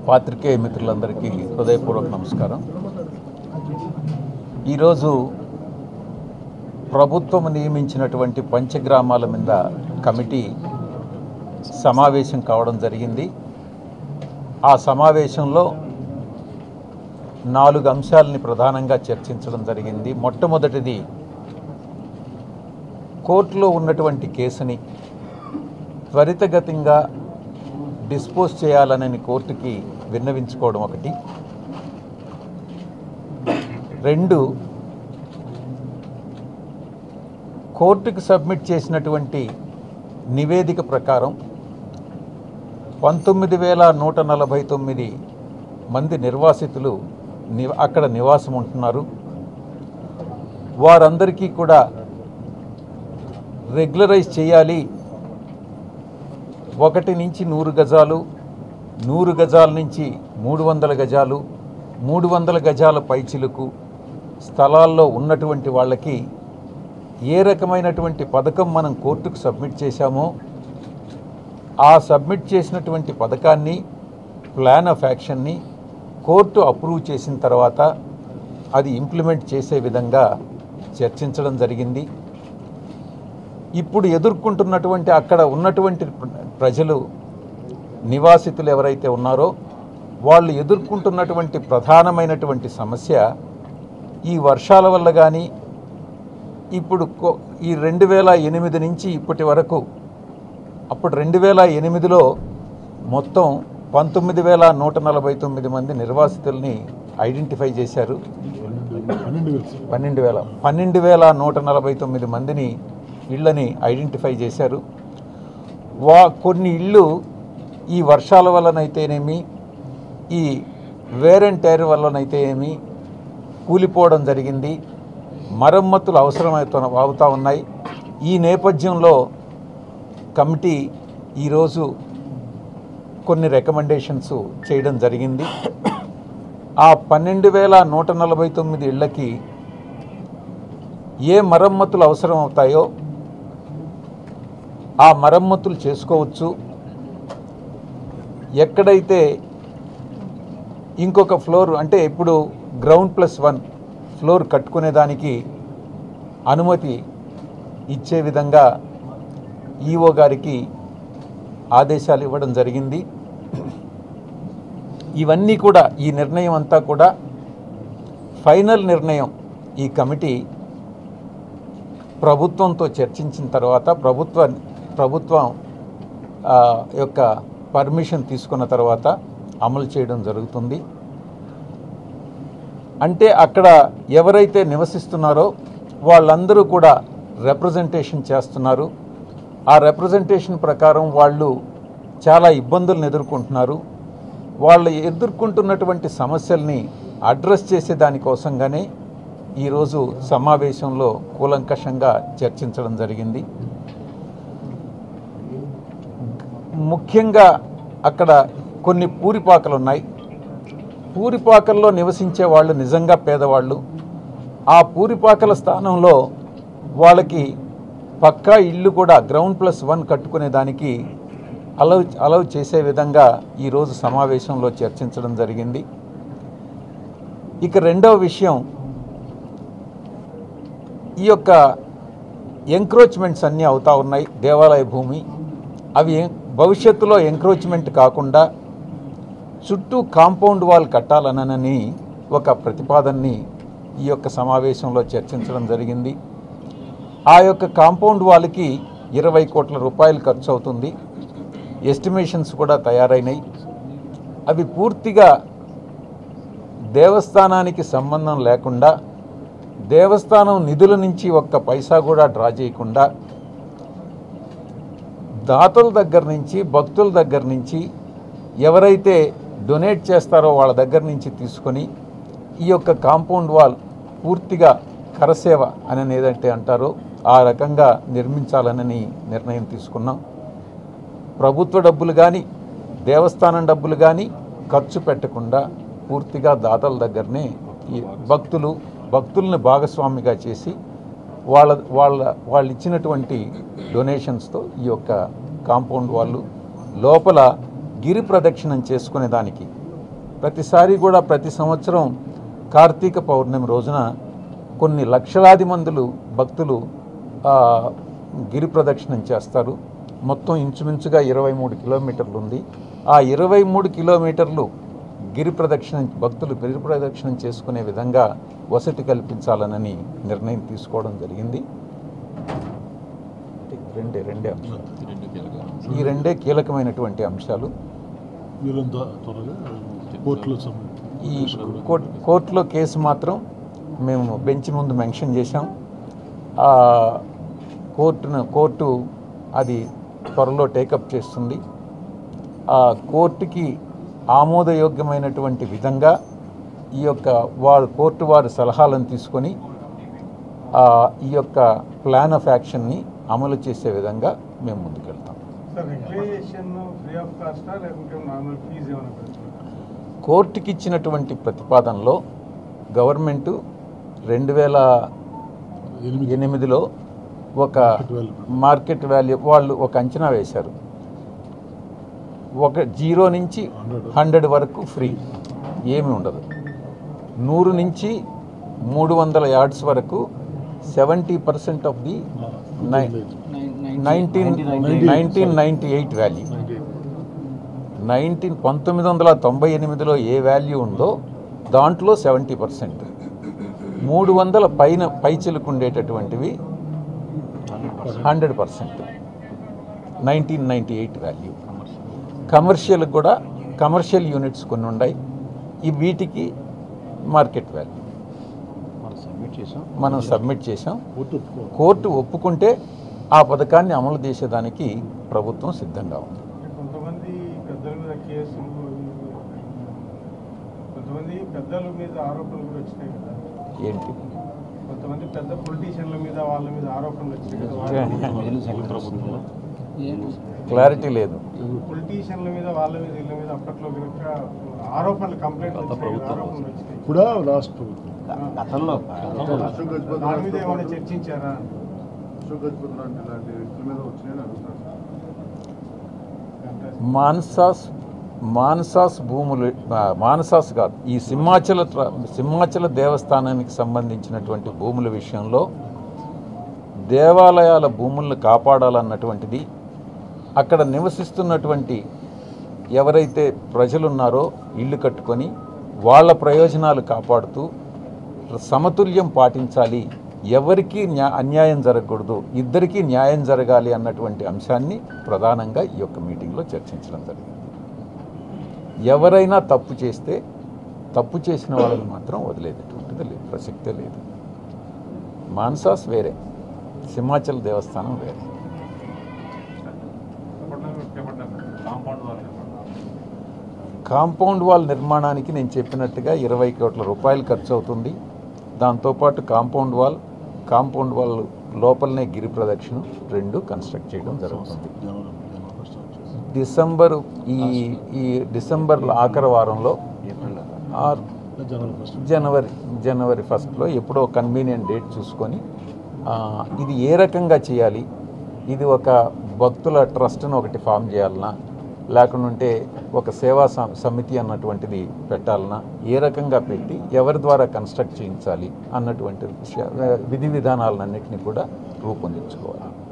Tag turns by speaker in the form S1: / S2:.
S1: పాత్రికేయ మిత్రులందరికీ హృదయపూర్వక నమస్కారం ఈరోజు ప్రభుత్వం నియమించినటువంటి పంచగ్రామాల మీద కమిటీ సమావేశం కావడం జరిగింది ఆ సమావేశంలో నాలుగు అంశాలని ప్రధానంగా చర్చించడం జరిగింది మొట్టమొదటిది కోర్టులో ఉన్నటువంటి కేసుని త్వరితగతంగా డిస్పోజ్ చేయాలనని కోర్టుకి విన్నవించుకోవడం ఒకటి రెండు కోర్టుకు సబ్మిట్ చేసినటువంటి నివేదిక ప్రకారం పంతొమ్మిది వేల నూట నలభై తొమ్మిది మంది నిర్వాసితులు ని అక్కడ నివాసం ఉంటున్నారు వారందరికీ కూడా రెగ్యులరైజ్ చేయాలి ఒకటి నుంచి నూరు గజాలు నూరు గజాల నుంచి మూడు వందల గజాలు మూడు వందల గజాల పైచిలుకు స్థలాల్లో ఉన్నటువంటి వాళ్ళకి ఏ రకమైనటువంటి పథకం మనం కోర్టుకు సబ్మిట్ చేశామో ఆ సబ్మిట్ చేసినటువంటి పథకాన్ని ప్లాన్ ఆఫ్ యాక్షన్ని కోర్టు అప్రూవ్ చేసిన తర్వాత అది ఇంప్లిమెంట్ చేసే విధంగా చర్చించడం జరిగింది ఇప్పుడు ఎదుర్కొంటున్నటువంటి అక్కడ ఉన్నటువంటి ప్ర- ప్రజలు నివాసితులు ఎవరైతే ఉన్నారో వాళ్ళు ఎదుర్కొంటున్నటువంటి ప్రధానమైనటువంటి సమస్య ఈ వర్షాల వల్ల కానీ ఇప్పుడు కో- ఈ రెండు వేల ఎనిమిది నుంచి ఇప్పటి వరకు అప్పుడు రెండు వేల ఎనిమిదిలో మొత్తం పంతొమ్మిది వేల నూట నలభై తొమ్మిది మంది నిర్వాసితుల్ని ఐడెంటిఫై చేశారు పన్నెండు వేల పన్నెండు వేల నూట నలభై తొమ్మిది మందిని ఇళ్ళని ఐడెంటిఫై చేశారు వా కొన్ని ఇళ్ళు ఈ వర్షాల వల్లనైతేనేమి ఈ వేర్ అండ్ టైర్ వల్లనైతేనేమి కూలిపోవడం జరిగింది మరమ్మతులు అవసరమవుతూ అవుతూ ఉన్నాయి ఈ నేపథ్యంలో కమిటీ ఈరోజు కొన్ని రికమెండేషన్స్ చేయడం జరిగింది ఆ పన్నెండు వేల నూట నలభై తొమ్మిది ఇళ్ళకి ఏ మరమ్మతులు అవసరం అవుతాయో ఆ మరమ్మతులు చేసుకోవచ్చు ఎక్కడైతే ఇంకొక ఫ్లోర్ అంటే ఇప్పుడు గ్రౌండ్ ప్లస్ వన్ ఫ్లోర్ కట్టుకునేదానికి అనుమతి ఇచ్చే విధంగా ఈఓ గారికి ఆదేశాలు ఇవ్వడం జరిగింది ఇవన్నీ కూడా ఈ నిర్ణయం అంతా కూడా ఫైనల్ నిర్ణయం ఈ కమిటీ ప్రభుత్వంతో చర్చించిన తర్వాత ప్రభుత్వ ప్రభుత్వం ఆ, యొక్క పర్మిషన్ తీసుకున్న తర్వాత అమలు చేయడం జరుగుతుంది అంటే అక్కడ ఎవరైతే నివసిస్తున్నారో వాళ్ళందరూ కూడా రిప్రజెంటేషన్ చేస్తున్నారు ఆ రిప్రజెంటేషన్ ప్రకారం వాళ్ళు చాలా ఇబ్బందులను ఎదుర్కొంటున్నారు వాళ్ళు ఎదుర్కొంటున్నటువంటి సమస్యల్ని అడ్రస్ చేసే దానికోసంగానే ఈరోజు సమావేశంలో కూలంకషంగా చర్చించడం జరిగింది ముఖ్యంగా అక్కడ కొన్ని పూరిపాకలు ఉన్నాయి పూరిపాకల్లో నివసించే వాళ్ళు నిజంగా పేదవాళ్ళు ఆ పూరిపాకల స్థానంలో వాళ్ళకి పక్కా ఇల్లు కూడా గ్రౌండ్ ప్లస్ వన్ కట్టుకునే దానికి అలౌ అలౌ చేసే విధంగా ఈరోజు సమావేశంలో చర్చించడం జరిగింది ఇక రెండవ విషయం ఈ యొక్క ఎంక్రోచ్మెంట్స్ అన్నీ అవుతా ఉన్నాయి దేవాలయ భూమి అవి ఎం- భవిష్యత్తులో ఎంక్రోచ్మెంట్ కాకుండా చుట్టూ కాంపౌండ్ వాల్ కట్టాలనని ఒక ప్రతిపాదనని ఈ యొక్క సమావేశంలో చర్చించడం జరిగింది ఆ యొక్క కాంపౌండ్ వాల్కి ఇరవై కోట్ల రూపాయలు ఖర్చు అవుతుంది ఎస్టిమేషన్స్ కూడా తయారైనాయి అవి పూర్తిగా దేవస్థానానికి సంబంధం లేకుండా దేవస్థానం నిధుల నుంచి ఒక్క పైసా కూడా డ్రా చేయకుండా దాతల దగ్గర నుంచి భక్తుల దగ్గర నుంచి ఎవరైతే డొనేట్ చేస్తారో వాళ్ళ దగ్గర నుంచి తీసుకొని ఈ యొక్క కాంపౌండ్ వాల్ పూర్తిగా కరసేవ అని ఏదైతే అంటారో ఆ రకంగా నిర్మించాలనని నిర్ణయం తీసుకున్నాం ప్రభుత్వ డబ్బులు కానీ దేవస్థానం డబ్బులు కానీ ఖర్చు పెట్టకుండా పూర్తిగా దాతల దగ్గరనే ఈ భక్తులు భక్తుల్ని భాగస్వామిగా చేసి వాళ్ళ వాళ్ళ వాళ్ళు ఇచ్చినటువంటి డొనేషన్స్తో ఈ యొక్క కాంపౌండ్ వాళ్ళు లోపల గిరి ప్రదక్షిణం చేసుకునే దానికి ప్రతిసారి కూడా ప్రతి సంవత్సరం కార్తీక పౌర్ణమి రోజున కొన్ని లక్షలాది మందులు భక్తులు ఆ, గిరి ప్రదక్షిణం చేస్తారు మొత్తం ఇంచుమించుగా ఇరవై మూడు కిలోమీటర్లు ఉంది ఆ ఇరవై మూడు కిలోమీటర్లు గిరి ప్రదక్షిణం భక్తులు గిరి ప్రదక్షిణం చేసుకునే విధంగా వసతి కల్పించాలనని నిర్ణయం తీసుకోవడం జరిగింది రెండే రెండే అంశాలు ఈ రెండే కీలకమైనటువంటి అంశాలు
S2: వీరంతా త్వరగా కోర్టులో సమ-
S1: ఈ కోర్ట్ కోర్టులో కేసు మాత్రం మేము బెంచ్ ముందు మెన్షన్ చేశాం ఆ కోర్టును కోర్టు అది త్వరలో టేకప్ చేస్తుంది ఆ కోర్టుకి ఆమోదయోగ్యమైనటువంటి విధంగా ఈ యొక్క వారు కోర్టు వారి సలహాలను తీసుకొని ఆ, ఈ యొక్క ప్లాన్ ఆఫ్ యాక్షన్ని అమలు చేసే విధంగా మేము ముందుకెళ్తాం
S3: సార్ రిక్లైజేషన్ ఫ్రీ ఆఫ్ కాస్టా లేకుంటే నార్మల్ ఫీజు ఏమైనా పెడుతున్నారు
S1: కోర్టుకి ఇచ్చినటువంటి ప్రతిపాదనలో గవర్నమెంటు రెండు వేల
S2: ఎనిమిది
S1: ఎనిమిదిలో ఒక
S2: వాల్యూ.
S1: మార్కెట్ వాల్యూ వాళ్ళు ఒక అంచనా వేశారు ఒక జీరో నుంచి
S2: హండ్రెడ్.
S1: హండ్రెడ్ వరకు ఫ్రీ ఏమీ ఉండదు నూరు నుంచి మూడు వందల యార్డ్స్ వరకు సెవెంటీ పర్సెంట్ ఆఫ్ ది
S2: ఆ,
S1: నై-
S2: లేదు.
S1: Nineteen nineteen ninety eight value
S2: ninety eight.
S1: Nineteen పంతొమ్మిది వందల తొంభై ఎనిమిదిలో ఏ వాల్యూ ఉందో దాంట్లో సెవెంటీ పర్సెంట్ మూడు వందల పైన పైచిలకు ఉండేటటువంటివి hundred percent nineteen ninety eight value commercial కూడా కమర్షియల్ యూనిట్స్ కొన్ని ఉన్నాయి ఈ వీటికి మార్కెట్ వాల్యూ మనం సబ్మిట్ చేసాం
S2: కోర్టు ఒప్పుకోవాలి.
S1: కోర్టు ఒప్పుకుంటే ఆ పథకాన్ని అమలు చేసేదానికి ప్రభుత్వం సిద్ధంగా ఉంది
S3: కొంతమంది పెద్దల మీద కేసులు అవి ఇవి కొంతమంది పెద్దల మీద ఆరోపణలు కూడా వచ్చినాయి కదా
S1: ఏంటి
S3: కొంతమంది పెద్ద పొలిటీషియన్ల మీద వాళ్ళ మీద ఆరోపణలు వచ్చినాయి కదా వాళ్ళ
S2: ప్రభుత్వంలో
S1: క్లారిటీ లేదు
S3: పొలిటీషియన్ల మీద వాళ్ళ మీద వీళ్ళ మీద అప్పట్లో కనుక ఆరోపణలు కంప్లైంట్ వచ్చినాయి కదా, ఆరోపణలు వచ్చినాయి
S2: కూడా రాష్ట్ర ప్రభుత్వం
S4: గతంలో
S3: దాని మీద ఏమైనా చర్చించారా
S5: అశోక్ గజపతి లాంటి ఇలాంటి వ్యక్తుల మీద వచ్చినాయని అడుగుతారు
S1: మాన్సాస్ మాన్సాస్ భూములు ఆ, మాన్సాస్ కాదు ఈ సింహాచల ట్ర- సింహాచల దేవస్థానానికి సంబంధించినటువంటి భూముల విషయంలో దేవాలయాల భూములను కాపాడాలన్నటువంటిది అక్కడ నివసిస్తున్నటువంటి ఎవరైతే ప్రజలున్నారో ఇల్లు కట్టుకొని వాళ్ళ ప్రయోజనాలు కాపాడుతూ సమతుల్యం పాటించాలి ఎవరికీ న్యా అన్యాయం జరగకూడదు ఇద్దరికీ న్యాయం జరగాలి అన్నటువంటి అంశాన్ని ప్రధానంగా ఈ యొక్క మీటింగ్లో చర్చించడం జరిగింది ఎవరైనా తప్పు చేస్తే తప్పు చేసిన వాళ్ళని మాత్రం వదిలేటటువంటిది లేదు ప్రసక్తే లేదు మాన్సాస్ వేరే సింహాచల్ దేవస్థానం వేరే కాంపౌండ్ వాల్ నిర్మాణానికి నేను చెప్పినట్టుగా ఇరవై కోట్ల రూపాయలు ఖర్చు అవుతుంది దాంతోపాటు కాంపౌండ్ వాల్ కాంపౌండ్ వాల్ లోపలనే గిరి ప్రదక్షిణ రెండు కన్స్ట్రక్ట్ చేయడం జరుగుతుంది
S2: జనవరి జనవరి ఫస్ట్ స్టార్ట్ చేసి.
S1: డిసెంబర్ ఈ ఈ డిసెంబర్ ఆఖరి వారంలో ఆర్
S2: జనవరి ఫస్ట్
S1: జనవరి జనవరి ఫస్ట్లో ఎప్పుడో కన్వీనియంట్ డేట్ చూసుకొని ఆ, ఇది ఏ రకంగా చేయాలి ఇది ఒక భక్తుల ట్రస్ట్ను ఒకటి ఫామ్ చేయాలన్నా లేకుంటే ఒక సేవా సం- సమితి అన్నటువంటిది పెట్టాలన్నా ఏ రకంగా పెట్టి ఎవరి ద్వారా కన్స్ట్రక్ట్ చేయించాలి అన్నటువంటి విషయ విధి విధానాలన్నింటినీ కూడా రూపొందించుకోవాలి